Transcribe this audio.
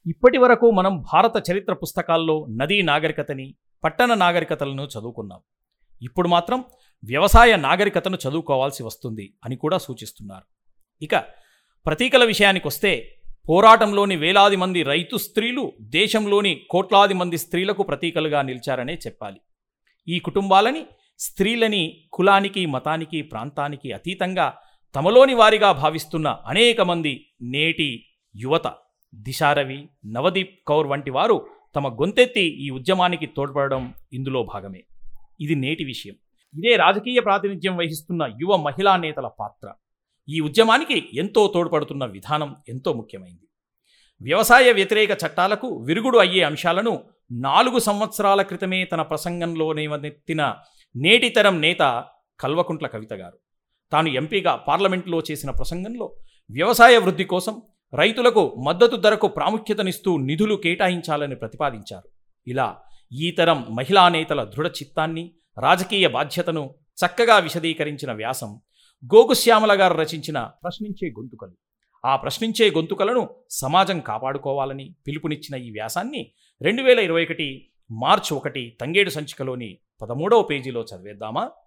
ఇప్పటి వరకు మనం భారత చరిత్ర పుస్తకాల్లో నదీ నాగరికతని పట్టణ నాగరికతలను చదువుకున్నాం ఇప్పుడు మాత్రం వ్యవసాయ నాగరికతను చదువుకోవాల్సి వస్తుంది అని కూడా సూచిస్తున్నారు ఇక ప్రతీకల విషయానికి వస్తే పోరాటంలోని వేలాది మంది రైతు స్త్రీలు దేశంలోని కోట్లాది మంది స్త్రీలకు ప్రతీకలుగా నిలిచారనే చెప్పాలి ఈ కుటుంబాలని స్త్రీలని కులానికి మతానికి ప్రాంతానికి అతీతంగా తమలోని వారిగా భావిస్తున్న అనేక మంది నేటి యువత దిశారవి నవదీప్ కౌర్ వంటి వారు తమ గొంతెత్తి ఈ ఉద్యమానికి తోడ్పడడం ఇందులో భాగమే ఇది నేటి విషయం ఇదే రాజకీయ ప్రాతినిధ్యం వహిస్తున్న యువ మహిళా నేతల పాత్ర ఈ ఉద్యమానికి ఎంతో తోడ్పడుతున్న విధానం ఎంతో ముఖ్యమైంది వ్యవసాయ వ్యతిరేక చట్టాలకు విరుగుడు అయ్యే అంశాలను నాలుగు సంవత్సరాల క్రితమే తన ప్రసంగంలో లేవనెత్తిన నేటి తరం నేత కల్వకుంట్ల కవిత గారు తాను ఎంపీగా పార్లమెంట్లో చేసిన ప్రసంగంలో వ్యవసాయ వృద్ధి కోసం రైతులకు మద్దతు ధరకు ప్రాముఖ్యతనిస్తూ నిధులు కేటాయించాలని ప్రతిపాదించారు ఇలా ఈ తరం మహిళా నేతల దృఢ చిత్తాన్ని రాజకీయ బాధ్యతను చక్కగా విశదీకరించిన వ్యాసం గోగుశ్యామల గారు రచించిన ప్రశ్నించే గొంతుకలు ఆ ప్రశ్నించే గొంతుకలను సమాజం కాపాడుకోవాలని పిలుపునిచ్చిన ఈ వ్యాసాన్ని రెండు వేల ఇరవై ఒకటి మార్చి ఒకటి తంగేడు సంచికలోని పదమూడవ పేజీలో చదివేద్దామా